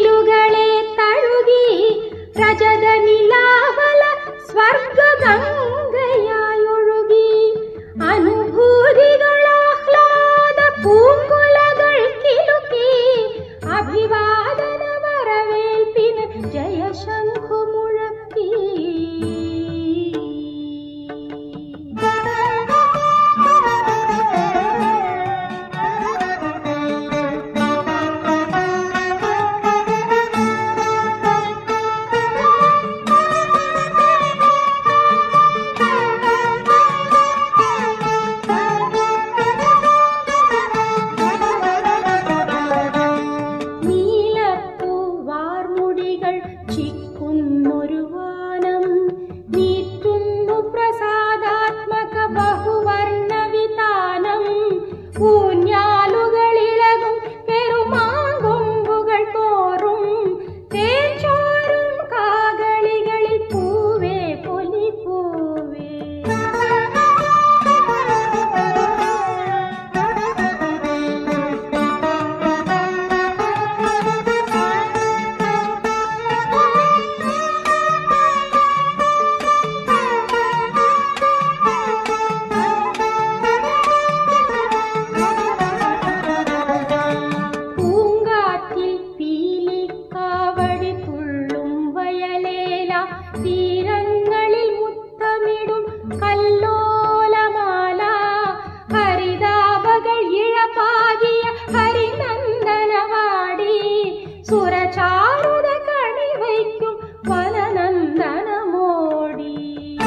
മയിലുകളെ തഴുകി രജത നിലാവല സ്വർഗഗംഗയായൊഴുകി അനുഭൂതികളാഹ്ലാദ പൂങ്കുലകൾ കിലുക്കി അഭിവാദന വരവേൽപ്പിന് ജയശംഖു മുഴക്കി നീലപ്പൂവാർമുടികൾ ചിക്കുന്നൊരു വാനം നീറ്റുന്നു പ്രസാദാത്മക ബഹുവർണ്ണ വിതാനം ഊഞ്ഞാലുകളിളകും പെരുമാകൊമ്പുകൾ തോറും തേച്ചോറും കാകളികളിൽ പൂവേ പൊലി പൂവേ പൂങ്കാറ്റിൽ പീലിക്കാവടി തുള്ളും വയലേല തീരങ്ങളിൽ മുത്തമിടും കല്ലോലമാല ഹരിതാപകൾ ഇഴപാകിയ ഹരിനന്ദനവാടി സുരചാരുത കണി വയ്ക്കും വനനന്ദനമോടി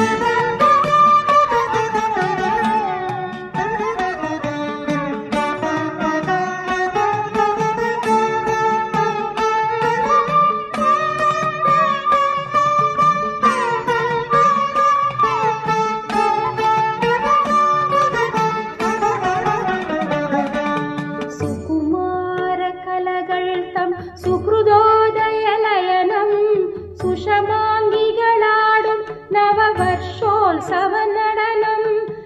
സുകുമാരകലകൾ തം സുഹൃദോദയലയനം സുഷമാംഗികളാടും നവവർഷോത്സവ നടനം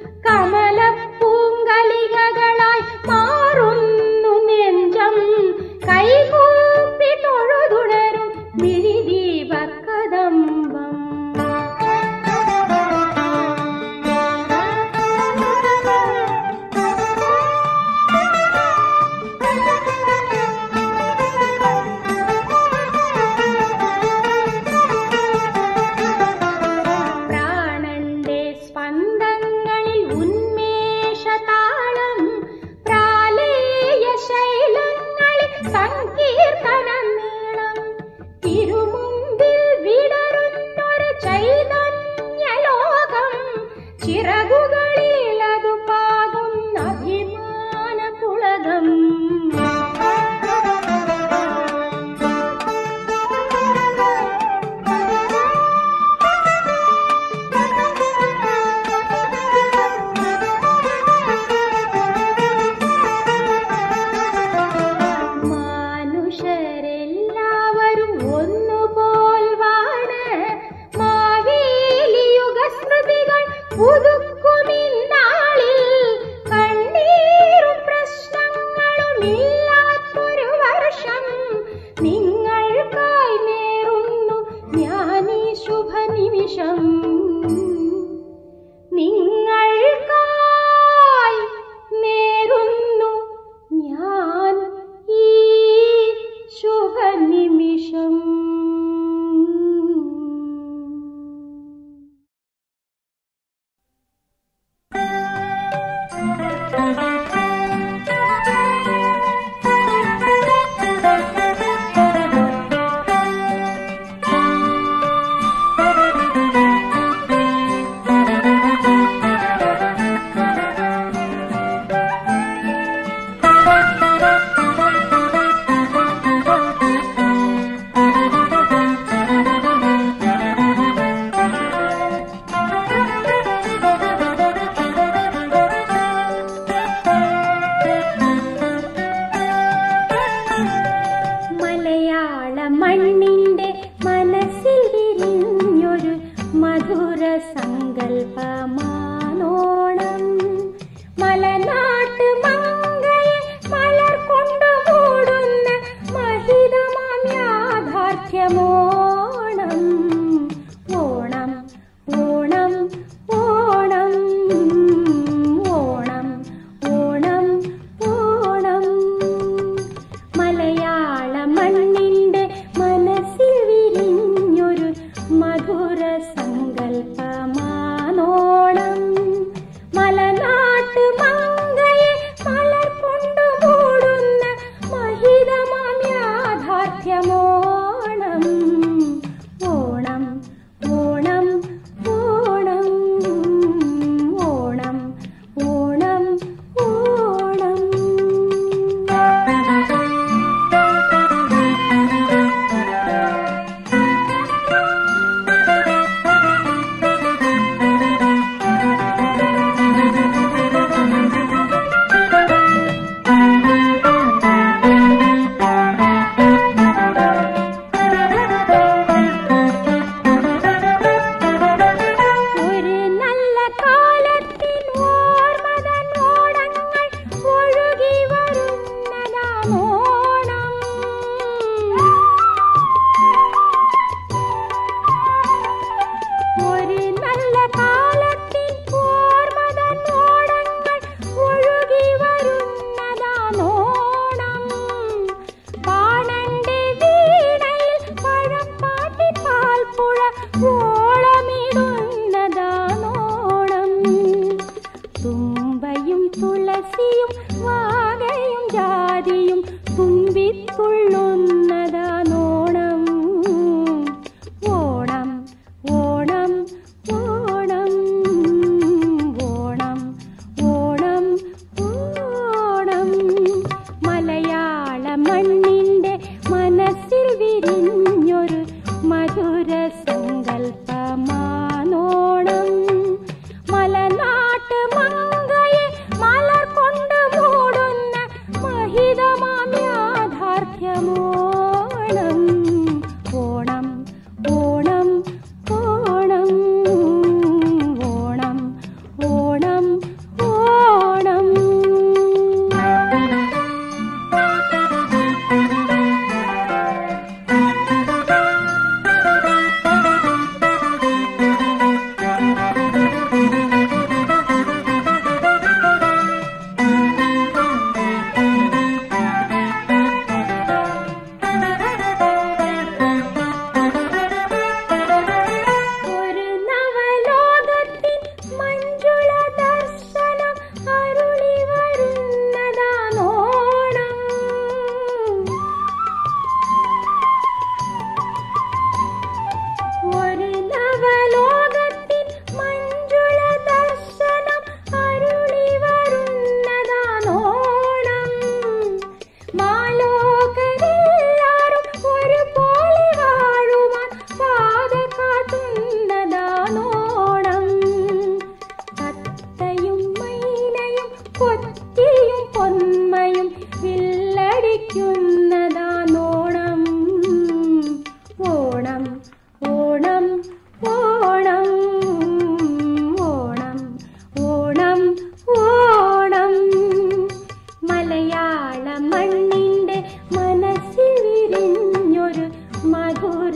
കമലപ്പൂങ്കലികകളായി മാറുന്നു നെഞ്ചം കൈകൂപ്പി തൊഴുതുണരും മിഴിദീപക്കദംബം പ്രാണന്റെ സ്പന്ദങ്ങളിൽ ഉന്മേഷതാളം പ്രാലേയ ശൈലങ്ങളിൽ സങ്കീർത്തന നീളം തിരുമുമ്പിൽ വിടരുന്നൊരു ചൈതന്യലോകം ചിറകുകളിൽ അതു പാകുന്ന അഭിമാന പുളകം മനുഷ്യരെല്ലാവരും ഒന്നുപോൽ വാണ് മാവേലിയുഗ സ്മൃതികൾ പുതുക്കുമിന്നാളിൽ കണ്ണീരും പ്രശ്നങ്ങളും ഇല്ലാത്തൊരു വർഷം നിങ്ങൾക്കായി നേരുന്നു ഞാനീ ശുഭനിമിഷം നിങ്ങൾക്കായി നേരുന്നു ഞാൻ ഈ ശുഭനിമിഷം മലയാള മണ്ണിന്റെ മനസ്സിൽ വിരിഞ്ഞൊരു മധുര സങ്കല്പമാനോണം മലനാട്ട് മങ്കയെ മലർ കൊണ്ടു മൂടുന്ന മഹിതമാം യാഥാർത്ഥ്യമോണം ഓണം ഓണം ഓണം ഓണം ഓണം ഓണം മലയാള മണ്ണിന്റെ മനസ്സിൽ വിരിഞ്ഞൊരു മധുര സങ്കല്പമാനോണം മലനാട്ട് മങ്കയെ മലർ കൊണ്ടു മൂടുന്ന മഹിതമാം യാഥാർത്ഥ്യമോണം ഓണം ഓണം ഓണം ഓണം ഓണം ഓണം ഒരു നല്ല കാലത്തിൻ ഓർമ്മതൻ ഓടങ്ങൾ ഒഴുകി വരുന്നതാണോണം ഒരു നല്ല കാലത്തിൻ ഓർമ്മതൻ ഓടങ്ങൾ ഒഴുകി വരുന്നതാണോണം പാണന്റെ വീണയിൽ പഴപ്പാട്ടി പാൽപ്പുഴ ഓളമിടുന്നതാണോണം തുമ്പയും തുളസിയും വാകയും ജാതിയും തുമ്പിത്തുള്ളുന്നതാണോണം ഓണം ഓണം ഓണം ഓണം ഓണം ഓണം മലയാള മണ്ണിന്റെ മനസ്സിൽ വിരിഞ്ഞൊരു മധുര സങ്കല്പമാനോണം മലനാട്ട് മങ്കയെ മലർ കൊണ്ട് മൂടുന്ന മഹിതമാം യാഥാർത്ഥ്യമോണം ഓണം ഓണം ഓണം ഓണം ഓണം ഓണം ഒരു നവലോകത്തിൻ മഞ്ജുള ദർശനം അരുളി വരുന്നതാണോണം ഒരു നവലോകത്തിൻ മഞ്ജുള ദർശനം അരുളി വരുന്നതാണോണം മാലോകരെല്ലാരും ഒരുപോലെ വാഴുവാൻ പാത കാട്ടുന്നതാണോണം തത്തയും മൈനയും കൊത്തിയും പൊന്മയും വില്ലടിക്കുന്നതാണോണം ഓണം ഓണം ഓണം ഓണം ഓണം ഓണം മലയാള മണ്ണിന്റെ മനസ്സിൽ വിരിഞ്ഞൊരു മധുര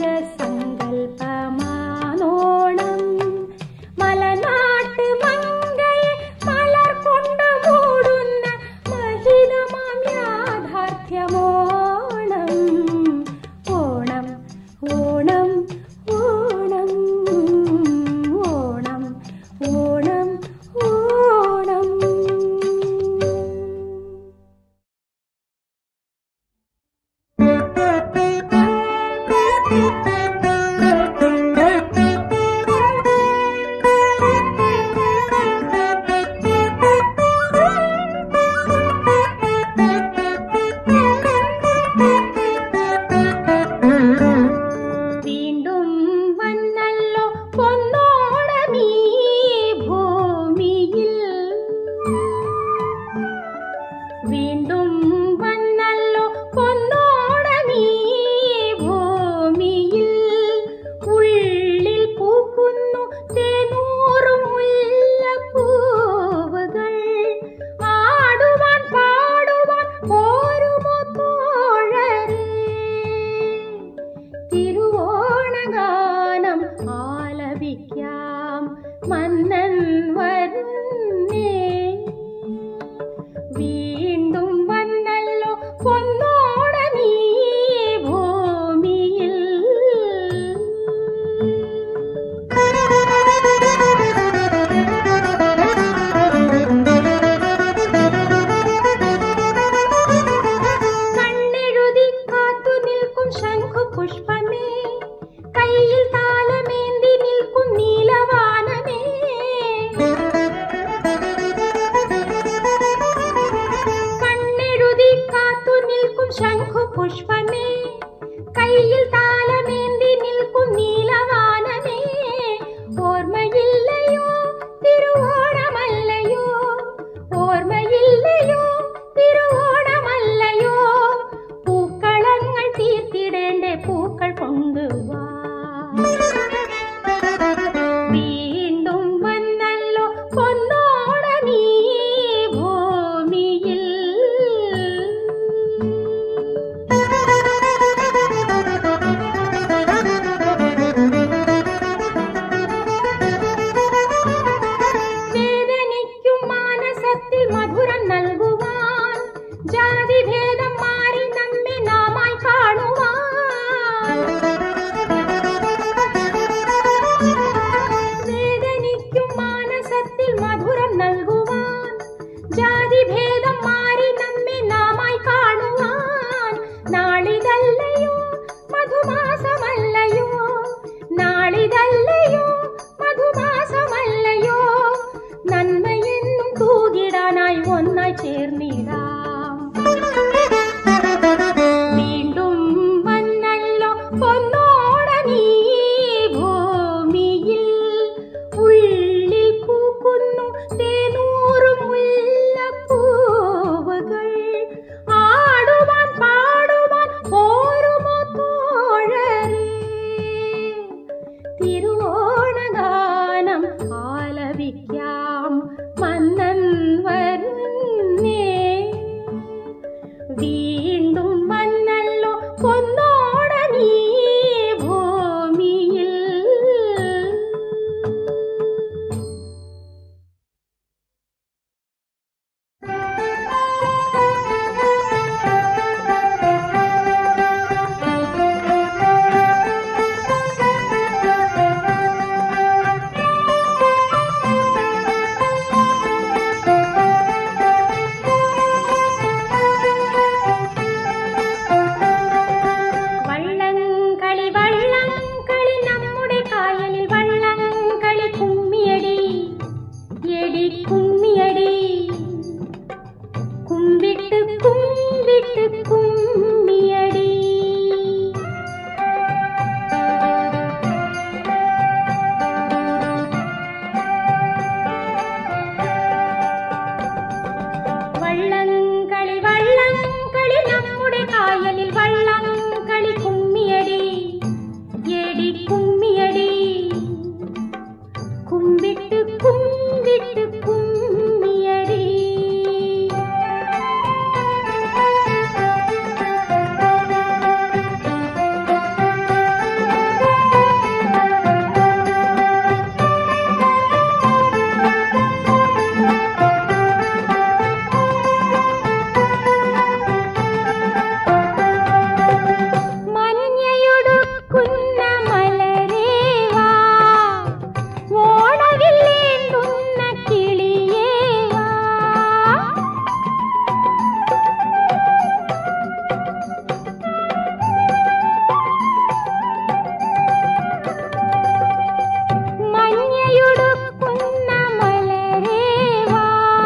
സങ്കല്പമാനോണം മലനാട്ട് മങ്കയെ മലർ കൊണ്ട് മൂടുന്ന മഹിതമാം യാഥാർത്ഥ്യമോണം ഓണം ഓണം ഓണം ഓണം ഓണം ഓണം Thank you. മന്നൻ വരുന്നേ വീണ്ടും വന്നല്ലോ പൊന്നോടനീ ഭൂമിയിൽ കണ്ണെഴുതി കാത്തു നിൽക്കും ശംഖു പുഷ്പമേ കയ്യിൽ താലമേന്തി നിൽക്കും നീലവാനമേ കണ്ണെഴുതി കാത്തു നിൽക്കും ശംഖു പുഷ്പമേ കയ്യിൽ താലമേന്തി നിൽക്കും നീലവാനമേ ഓർമ്മയില്ലയോ തിരുവോണമല്ലയോ ഓർമ്മയില്ലയോ തിരുവോണമല്ലയോ പൂക്കളങ്ങൾ തീർത്തിടേണ്ട പൂക്കൾ കൊണ്ടുവാ വീണ്ടും വന്നല്ലോ പൊന്നോടനീ ഭൂമിയിൽ വേദനിക്കും മാനസത്തിൽ മധുരം നൽകുവാൻ ജാതിഭേദം മാറി നമ്മെ നാമായി കാണുവാൻ വേദനിക്കും മാനസത്തിൽ മധുരം നൽകുവാൻ ജാതിഭേദം മാറി നമ്മെ നാമായി കാണുവാൻ നാളിതല്ലയോ മധുമാസമല്ലയോ നാളിതല്ലയോ മധുമാസമല്ലയോ നന്മയെന്നും തൂകിടാനായി ഒന്നായി ചേർന്നിടാം വീണ്ടും വന്നല്ലോ പൊന്നോടനീ ഭൂമിയിൽ ഉള്ളിൽ പൂക്കുന്നു തേനൂറും മുല്ലപ്പൂവുകൾ ആടുവാൻ പാടുവാൻ പോരുമോ തോഴരേ തിരുവോണഗാനം ആലപിക്കാം മന്നൻ വരുന്നേ വീണ്ടും വന്നല്ലോ പൊന്നോടനീ ഭൂമിയിൽ വള്ളംകളി വള്ളംകളി നമ്മുടെ കായലിൽ വള്ളംകളി കുമ്മിയടി എടി കുമ്മിയടി കുമ്പിട്ട് കുമ്പിട്ട് കുമ്മിയടി വള്ളംകളി വള്ളംകളി നമ്മുടെ കായലിൽ വള്ളംകളി കുമ്മിയടി എടി കുമ്മിയടി കുമ്പിട്ട് കുമ്പിട്ട് കുമ്മിയടി മഞ്ഞയൊടുക്കുന്ന മലരേവാ ഓണവില്ലേന്തുന്ന കിളിയേവാ മഞ്ഞയൊടുക്കുന്ന മലരേവാ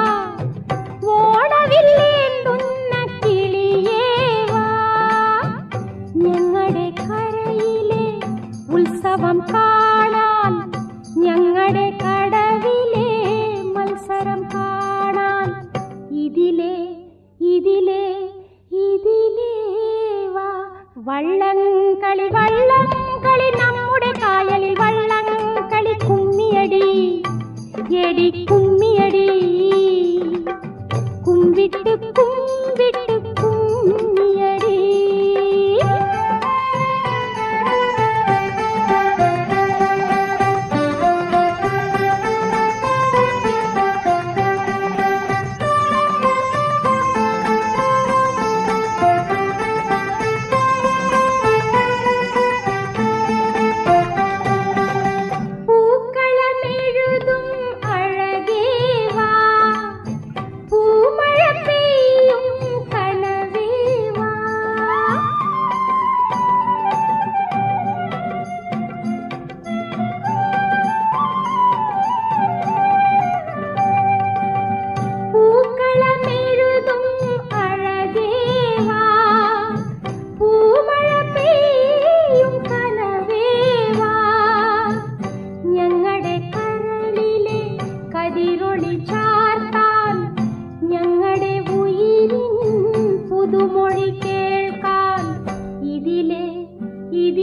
ഓണവില്ലേന്തുന്ന കിളിയേവാ ഞങ്ങളുടെ കരയിലെ ഉത്സവം കാണാൻ ഞങ്ങളുടെ കടവിലെ മത്സരം കാണാൻ ഇതിലെ ഇതിലെ ഇതിലേ വാ വള്ളംകളി വള്ളംകളി നമ്മുടെ കായലിൽ വള്ളംകളി കുമ്മിയടി എടി കുമ്മിയടി കുമ്പിട്ട് കുമ്പിട്ട് കുമ്മിയടി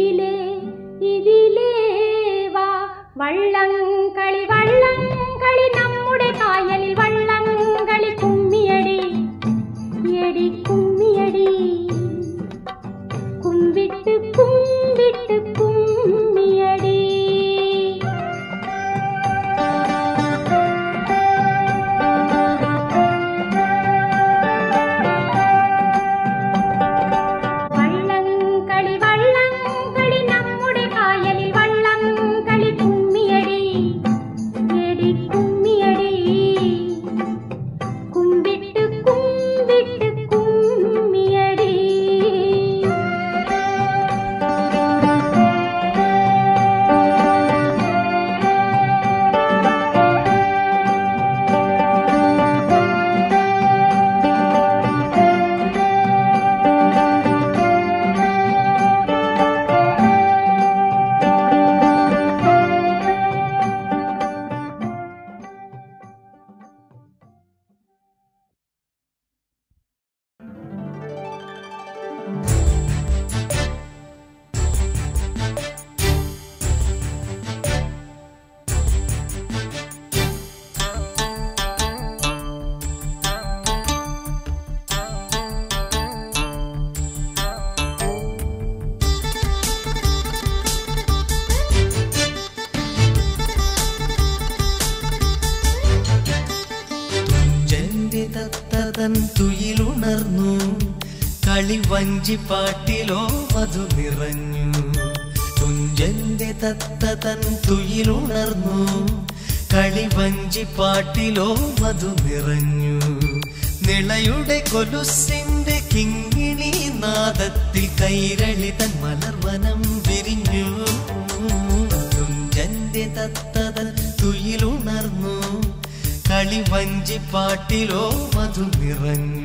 ഇതിലേ ഇതിലേ വാ വള്ളംകളി വള്ളംകളി നമ്മുടെ കായലിൽ വള്ളംകളി കുമ്മിയടി എടി കുമ്മിയടി കുമ്പിട്ട് കുമ്പിട്ട് കുമ്മിയടി വള്ളംകളി വള്ളംകളി നമ്മുടെ കായലിൽ വള്ളംകളി കുമ്മിയടി എടി കുമ്മിയടി കുമ്പിട്ട് കുമ്പിട്ട് കുമ്മിയടി തുഞ്ചന്റെ തത്തതൻ തുയിലുണർന്നു കളി വഞ്ചിപ്പാട്ടിലോ മധു നിറഞ്ഞു തുഞ്ചന്റെ തത്തതൻ തുയിലുണർന്നു കളി വഞ്ചിപ്പാട്ടിലോ മധു നിറഞ്ഞു നിളയുടെ കൊലുസിന്റെ കിങ്ങിണി നാദത്തിൽ കൈരളി തൻ മലർവനം വിരിഞ്ഞു തുഞ്ചന്റെ തത്തതൻ തുയിലുണർന്നു കളി വഞ്ചിപ്പാട്ടിലോ മധു നിറഞ്ഞു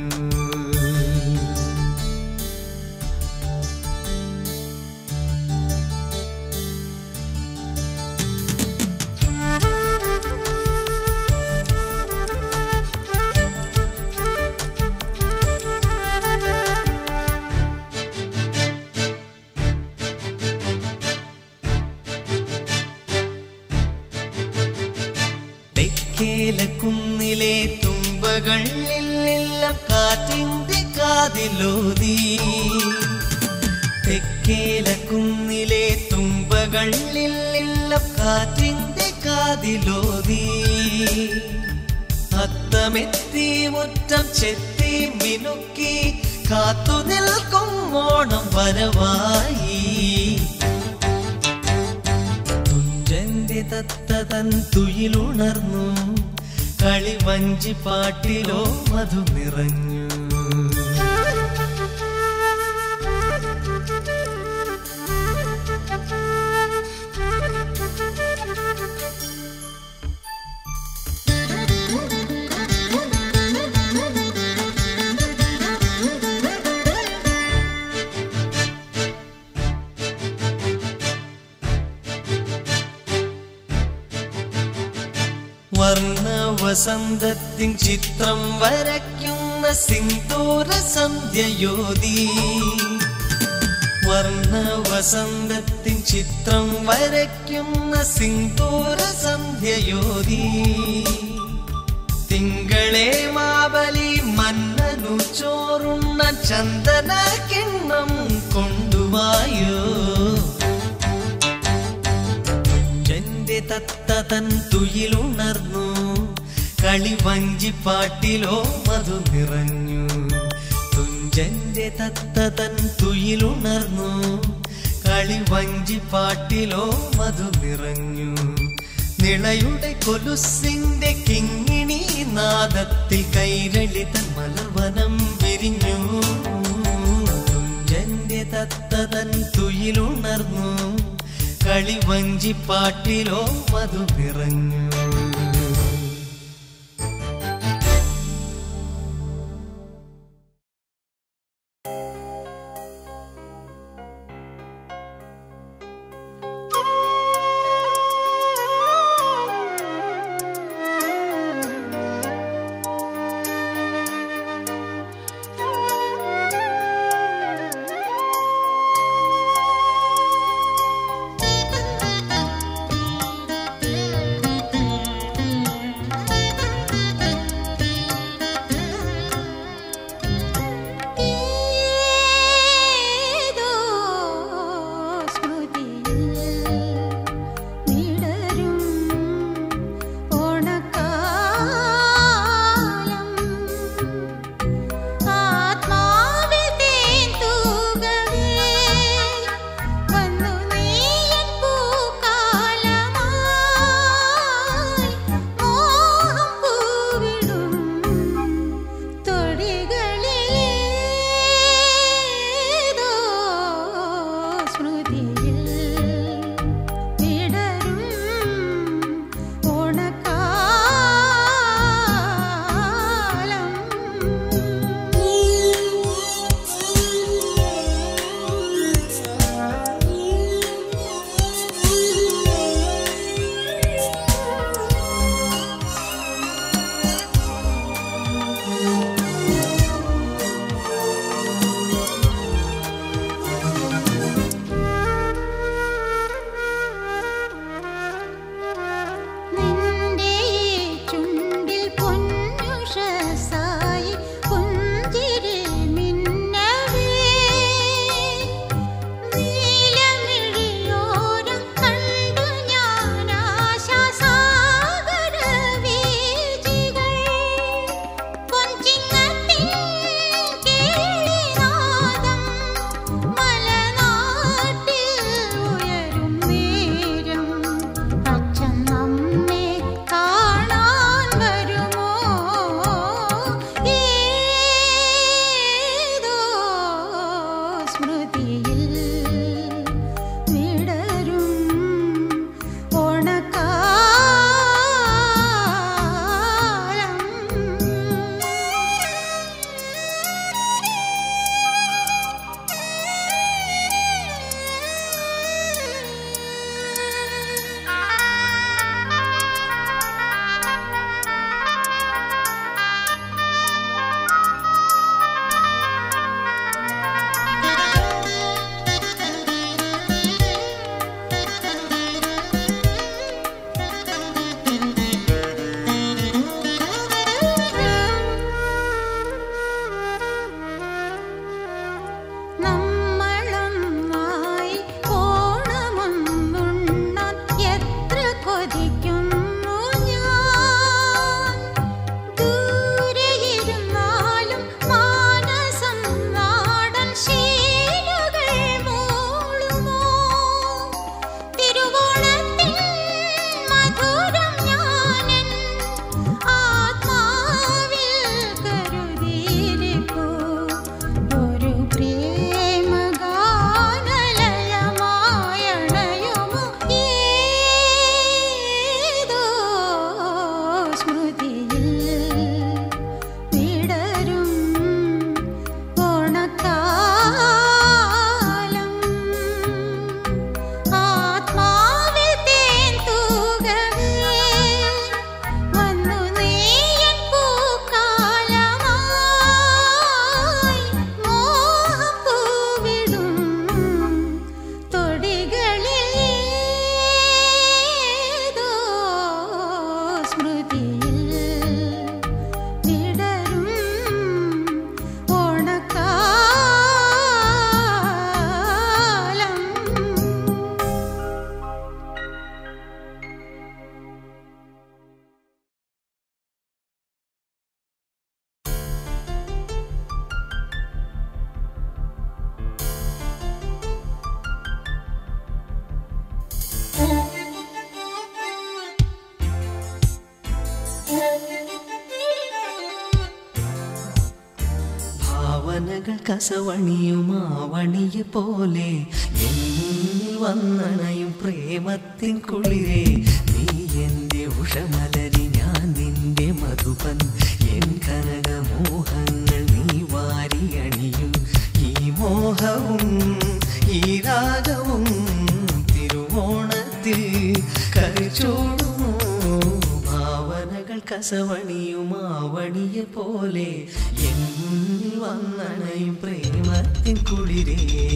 തെക്കേലക്കുന്നിലെ തുമ്പകളിലെല്ലാം കാറ്റിന്റെ കാതിലോതി തെക്കേലക്കുന്നിലെ തുമ്പകളിലെല്ലാം കാറ്റിന്റെ കാതിലോതി അത്തമെത്തി മുറ്റം ചെത്തി മിനുക്കി കാത്തു നിൽക്കും ഓണം വരവായി തുഞ്ചന്റെ തത്തതൻ തുയിലുണർന്നു കളി വഞ്ചി പാട്ടിലോ മധു നിറഞ്ഞു വർണ്ണ വസന്തത്തിൻ ചിത്രം വരയ്ക്കുന്ന സിന്ദൂര സന്ധ്യയോതി വർണ്ണ വസന്തത്തിൻ ചിത്രം വരയ്ക്കുന്ന സിന്ദൂര സന്ധ്യയോതി തിങ്കളെ മാബലി മന്നനു ചോറുണ്ണ ചന്ദന കിണ്ണം കൊണ്ടുവായോ തുഞ്ചന്റെ തത്തതൻ തുയിലുണർന്നു കളി വഞ്ചിപ്പാട്ടിലോ മധു നിറഞ്ഞു തുഞ്ചന്റെ തത്തതൻ തുയിലുണർന്നു കളി വഞ്ചിപ്പാട്ടിലോ മധു നിറഞ്ഞു നിളയുടെ കൊലുസിന്റെ കിങ്ങിണി നാദത്തിൽ കൈരളി തൻ മലർവനം വിരിഞ്ഞു തുഞ്ചന്റെ തത്തതൻ തുയിലുണർന്നു കളി വഞ്ചിപ്പാട്ടിലോ മധു നിറഞ്ഞു കസവണിയുമാവണിയെ പോലെ എന്നിൽ വന്നണയും പ്രേമത്തിൻ കുളിരേ നീ എൻ്റെ ഉഷമലരി ഞാൻ നിന്റെ മധുപൻ എൻ കനകമോഹങ്ങൾ നീ വാരി അണിയൂ ഈ മോഹവും ഈ രാഗവും തിരുവോണത്തിൽ കരിച്ചോടുമോ ഭാവനകൾ കസവണിയുമാവണിയെ പോലെ എൻ മുന്നിൽ വന്നണയും പ്രേമത്തിൻ കുളിരേ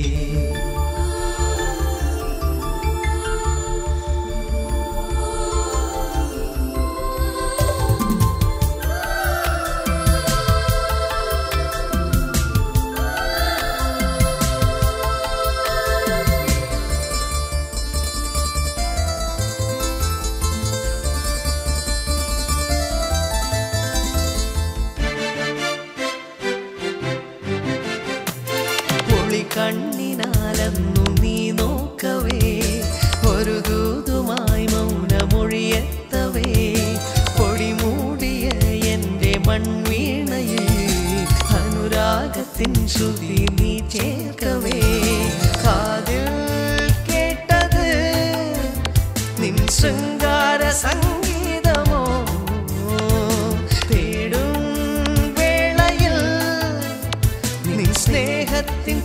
പൊളി കണ്ണിനാലെന്നു നീ നോക്കവേ ഒരു ദൂതുമായി മൗനമൊഴിയെത്തവേ പൊടി മൂടിയ എൻ്റെ മൺവീണയിൽ അനുരാഗത്തിൻ ശ്രുതി നീ ചേർക്കവേ കാതിൽ കേട്ടത് നിൻ ശൃംഗാര സംഗീതമോ തേടും വേളയിൽ നിൻ സ്നേഹത്തിൻ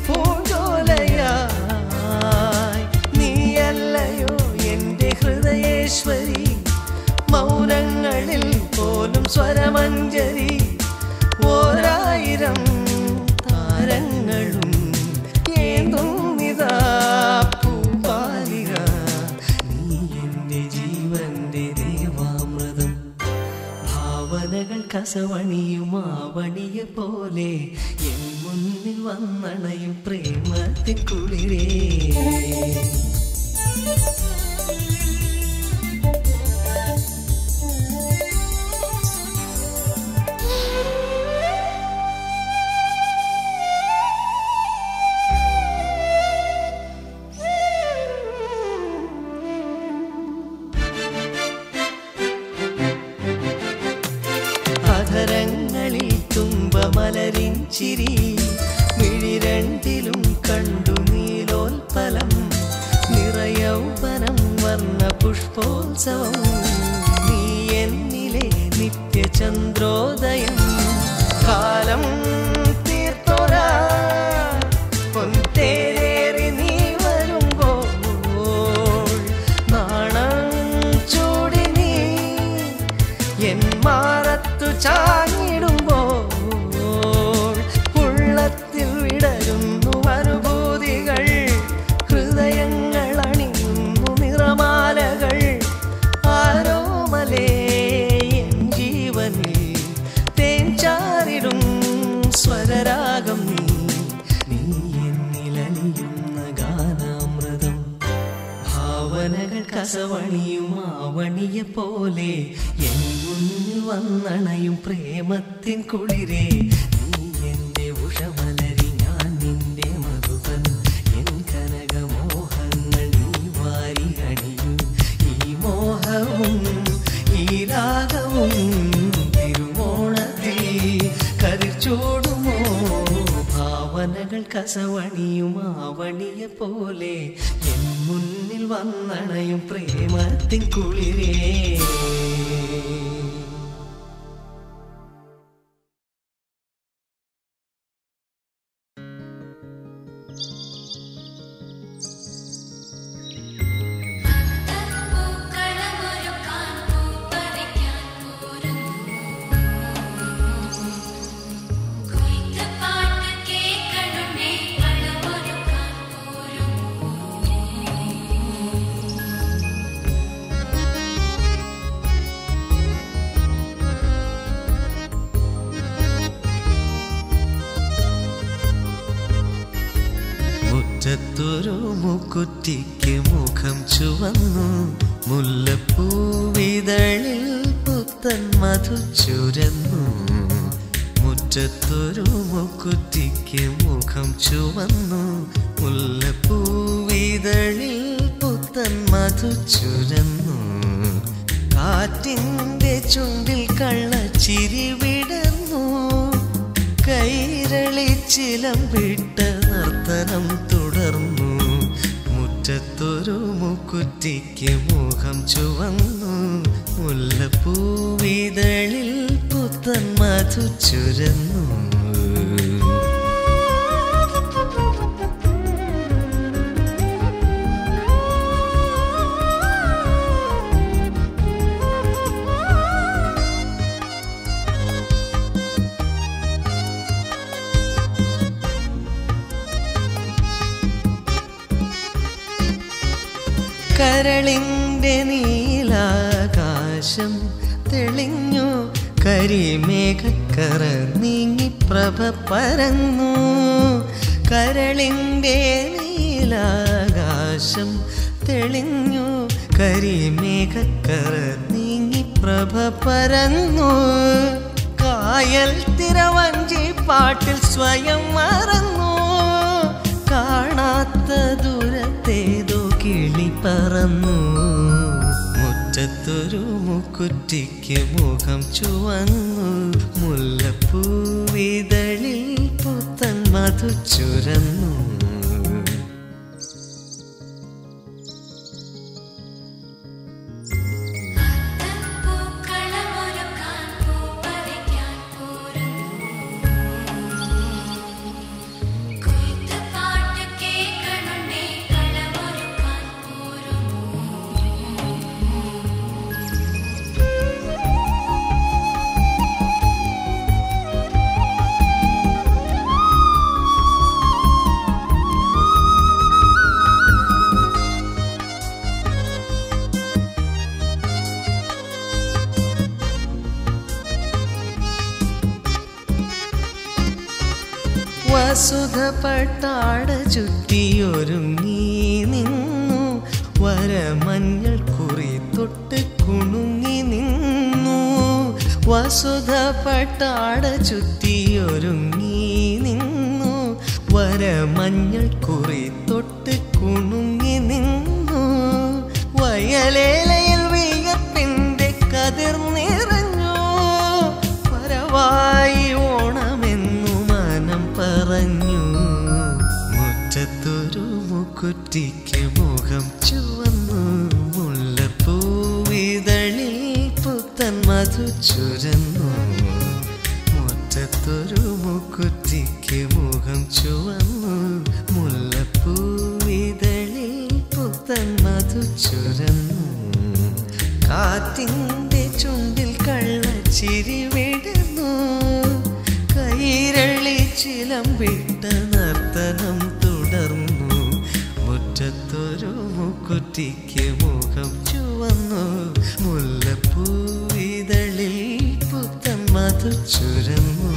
പൂജോലയായി നീയല്ലയോ എൻ്റെ ഹൃദയേശ്വരി മൗനങ്ങളിൽ പോലും സ്വരമഞ്ജരി ഓരായിരം താരങ്ങളും ഏന്തുന്നിതാ പൂപാലിക നീ എൻ്റെ ജീവന്റെ ദേവാമൃതം ഭാവനകൾ കസവണിയുമാവണിയെ പോലെ എൻ മുന്നിൽ വന്നണയും പ്രേമത്തിൻ കുളിരേ അധരങ്ങളിൽ തുമ്പമലരിൻ ചിരി മിഴിരണ്ടിലും കണ്ടു നീലോൽപ്പലം നിറയൗവനം വർണ്ണ പുഷ്പോത്സവം നീ എന്നിലെ നിത്യചന്ദ്രോദയം കാലം തീർത്തോരാ പൊൻതേരേറി നീ വരുമ്പോൾ നാണം ചൂടി നീ എൻ മാറത്തു ചാഞ്ഞിടുമ്പോൾ ഉള്ളത്തിൽ വിടരുന്നു അനുഭൂതികൾ ഹൃദയങ്ങൾ അണിയുന്നു നിറമാലകൾ ആരോമലേ എൻ ജീവനിൽ തേൻ ചാരിടും സ്വരരാഗം നീ നീ എന്നിലലിയുന്ന ഗാനാമൃതം ഭാവനകൾ കസവണിയുമാവണിയെ പോലെ എൻ മുന്നിൽ വന്നണയും പ്രേമത്തിൻ കുളിരേ നീ എൻ്റെ ഉഷമലരി ഞാൻ നിന്റെ മധുപൻ എൻ കനകമോഹങ്ങൾ നീ വാരി അണിയൂ ഈ മോഹവും ഈ രാഗവും തിരുവോണത്തിൽ കരിച്ചോടുമോ ഭാവനകൾ കസവണിയുമാവണിയെ പോലെ എൻ മുന്നിൽ വന്നണയും പ്രേമത്തിൻ കുളിരേ പൂക്കളമൊരുക്കാൻ പൂപ്പറിക്കാൻ പോരുന്നു കൊയ്ത്തുപാട്ട് കേൾക്കണമേ വളമൊരുക്കാൻ പോരുന്നു മുറ്റത്തൊരു മുക്കുറ്റിക്ക് മുഖം ചുവന്നു മുല്ലപ്പൂവിതളിൽ പുത്തൻ മധു ചുരന്നു മുറ്റത്തൊരു മുക്കുറ്റിക്ക് മുഖം ചുവന്നു മുല്ലപ്പൂവിതളിൽ പുത്തൻ മധു ചുരന്നു കാറ്റിൻ്റെ ചുണ്ടിൽ കള്ളച്ചിരി വിടന്നു കൈരളിച്ചിലമ്പിട്ട നർത്തനം തുടർന്നു മുറ്റത്തൊരു മുക്കുറ്റിക്ക് മുഖം ചുവന്നു മുല്ലപ്പൂവിതളിൽ പുത്തൻ മധു ചുരന്നു കരളിൻ്റെ നീലാകാശം തെളിഞ്ഞു കരിമേഘക്കറ നീങ്ങി പ്രഭ പരന്നു കരളിൻ്റെ നീലാകാശം തെളിഞ്ഞു കരിമേഘക്കറ നീങ്ങി പ്രഭ പരന്നു കായൽ തിരവഞ്ചി പാട്ടിൽ സ്വയം മറന്നു കാണാത്ത ദൂരത്തേതോ കിളി പറന്നു മുറ്റത്തൊരു മുക്കുറ്റിക്ക് മുഖം ചുവന്നു മുല്ലപ്പൂവിതളിൽ പുത്തൻ മധു ചുരന്നു പൂക്കളമൊരുക്കാൻ പൂപ്പറിക്കാൻ പോരുന്നു കൊയ്ത്ത് പാട്ട് കേൾക്കണുണ്ടേ കളമൊരുക്കാൻ പോരുന്നു വസുധ പട്ടാട ചുറ്റിയൊരുങ്ങി നിന്നു വരമഞ്ഞൾ കുറി തൊട്ട് കുണുങ്ങി നിന്നു വസുധ പട്ടാട ചുറ്റിയൊരുങ്ങി നിന്നു വരമഞ്ഞൾ കുറി തൊട്ട് കുണുങ്ങി നിന്നു വയലേലയിൽ വിയർപ്പിന്റെ കതിർ നിറഞ്ഞു പരവായി ഓണമെന്നു മനം പറഞ്ഞു മുറ്റത്തൊരു മുക്കുറ്റിക്ക് മുഖം ചുവന്നു മുല്ലപ്പൂവിതളിൽ പുത്തൻ മധു ചുരന്നു മുറ്റത്തൊരു മുക്കുറ്റിക്ക് മുഖം ചുവന്നു മുല്ലപ്പൂവിതളിൽ പുത്തൻ മധു ചുരന്നു കാറ്റിൻ്റെ ചുണ്ടിൽ കള്ളച്ചിരി വിടുന്നു കൈരളി ചിലമ്പിട്ട നർത്തനം തുടർന്നു മുറ്റത്തൊരു മുക്കുറ്റിക്ക് മുഖം ചുവന്നു മുല്ലപ്പൂവിതളിൽ പുത്തൻ മധു ചുരന്നു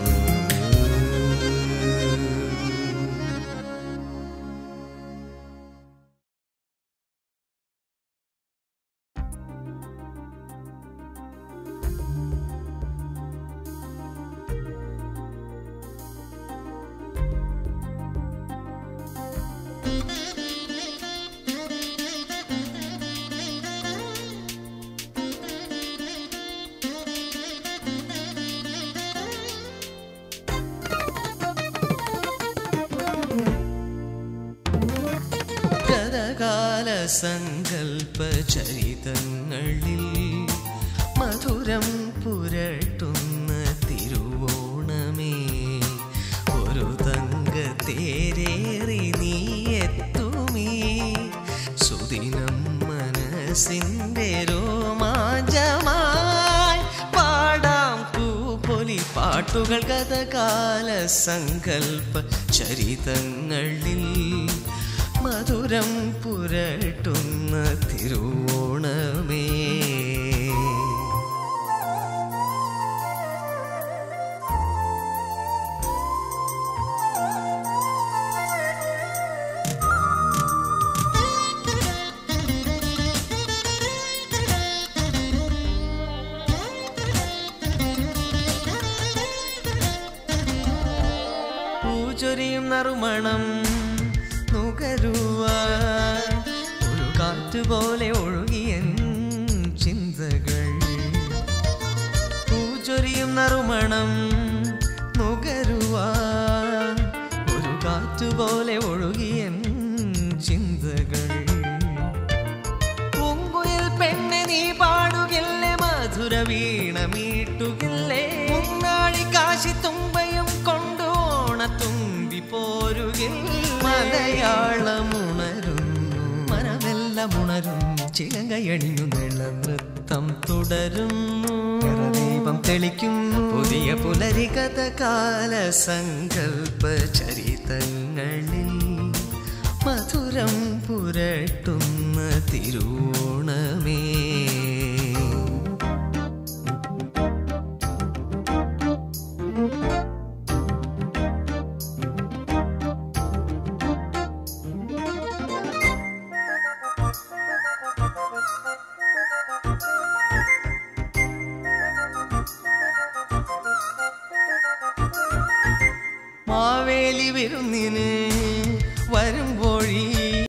ഗതകാല സങ്കൽപ്പ ചരിതങ്ങളിൽ മധുരം പുരട്ടുന്ന തിരുവോണമേ ഒരു തങ്ക തേരേറി നീ എത്തുമീ സുദിനം മനസ്സിൻ്റെ രോമാഞ്ചമായി പാടാം പൂപ്പൊലി പാട്ടുകൾ ഗതകാല സങ്കൽപ്പ ചരിതങ്ങളിൽ മധുരം പുരട്ടുന്ന തിരുവോണമേ പൂച്ചൊരിയും നറുമണം നുകരുവാൻ ഒരു കാറ്റുപോലെ ഒഴുകിയൻ ചിന്തകൾ പൂച്ചൊരിയും നറുമണം നുകരുവാൻ വീണ മീട്ടുകില്ലേ മുന്നാഴി കാശി തുമ്പയും കൊണ്ടു ഓണത്തുമ്പി പോരുകിൽ മലയാളമുണരുന്നു മനമെല്ലാം ഉണരുന്നു ചിലങ്കയണിഞ്ഞു നിള നൃത്തം തുടരുന്നു ദീപം തെളിക്കുന്നു പുതിയ പുലരി കഥകാല സങ്കൽപ്പ ചരിതങ്ങളിൽ മധുരം പുരട്ടുന്ന തിരുവോണമേ മാവേലി വിരുന്നിന്